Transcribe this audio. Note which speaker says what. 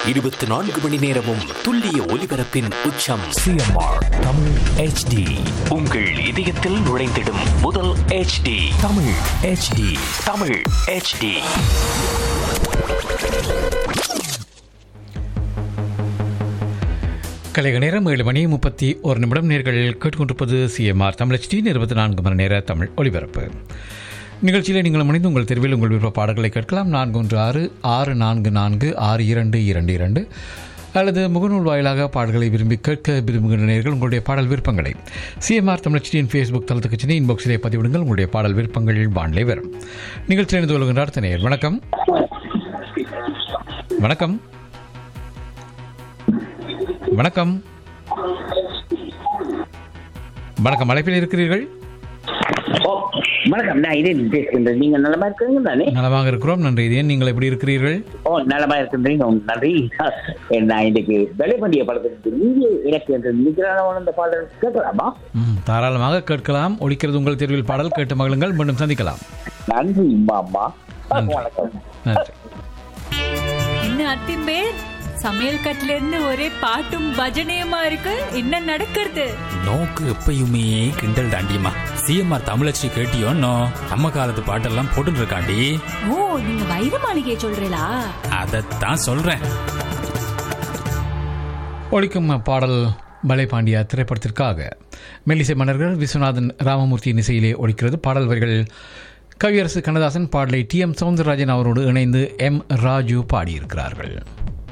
Speaker 1: இருபத்தி நான்கு மணி நேரமும் துல்லிய ஒலிபரப்பின் உச்சம்
Speaker 2: சிஎம்ஆர் தமிழ் ஹெச்டி
Speaker 1: உங்கள் இதயத்தில் நுழைந்திடும் முதல் HD
Speaker 2: Tamil HD
Speaker 1: Tamil HD
Speaker 3: கலைக நேரம் ஏழு மணி முப்பத்தி ஒரு நிமிடம் நேர்கள் கேட்டுக்கொண்டிருப்பது சிஎம்ஆர் தமிழ் டி இருபத்தி நான்கு மணி நேர தமிழ் ஒலிபரப்பு நிகழ்ச்சியில் நீங்கள் முனைந்து உங்கள் தெருவில் உங்கள் விருப்ப பாடல்களை கேட்கலாம் நான்கு ஒன்று ஆறு ஆறு நான்கு நான்கு ஆறு இரண்டு இரண்டு இரண்டு அல்லது முகநூல் வாயிலாக பாடல்களை விரும்பி கேட்க விரும்புகின்ற நேர்கள் உங்களுடைய பாடல் விருப்பங்களை சிஎம்ஆர் தமிழச்சியின் ஃபேஸ்புக் தளத்துக்கு சென்று இன்பாக்ஸிலே பதிவிடுங்கள் உங்களுடைய பாடல் விருப்பங்கள் வானிலை வரும் நிகழ்ச்சியில் இணைந்து கொள்கின்றார் தனியர் வணக்கம் வணக்கம் வணக்கம் வணக்கம் அழைப்பில் இருக்கிறீர்கள்
Speaker 4: ஓ வணக்கம் நான் இதே பேசுகின்றேன் நீங்க நலமா இருக்கிறீங்க தானே
Speaker 3: நலமாக இருக்கிறோம் நன்றி இது ஏன் நீங்கள் எப்படி இருக்கிறீர்கள்
Speaker 4: ஓ நலமா இருக்கின்றீங்க உம், நன்றி நான் இன்னைக்கு வேலைப்பண்டிய படத்துக்கு நீங்க எனக்கு என்று நிற்கிறான அந்த பாடல் கேட்கலாமா
Speaker 3: ம், தாராளமாக கேட்கலாம் ஒழிக்கிறது உங்கள் தேர்வில் பாடல் கேட்டு மகளுங்கள் மீண்டும் சந்திக்கலாம்
Speaker 4: நன்றி அம்மா
Speaker 3: நன்றி.
Speaker 4: வணக்கம்
Speaker 3: நன்றி
Speaker 5: என்ன அத்திம்பே சமையல் கட்டுல இருந்து ஒரே பாட்டும் பஜனையுமா இருக்கு என்ன நடக்கிறது
Speaker 6: நோக்கு எப்பயுமே கிண்டல் தாண்டியம்மா சிஎம்ஆர் தமிழச்சி கேட்டியோன்னோ நம்ம காலத்து பாட்டெல்லாம் போட்டுட்டு இருக்காண்டி
Speaker 5: ஓ நீங்க வைர மாளிகையை சொல்றீங்களா
Speaker 6: அதைத்தான் சொல்றேன்
Speaker 3: ஒழிக்கும் பாடல் பலை பாண்டியா திரைப்படத்திற்காக மெல்லிசை மன்னர்கள் விஸ்வநாதன் ராமமூர்த்தியின் இசையிலே ஒழிக்கிறது பாடல் வரிகள் கவியரசு கண்ணதாசன் பாடலை டி எம் சவுந்தரராஜன் அவரோடு இணைந்து எம் ராஜு பாடியிருக்கிறார்கள்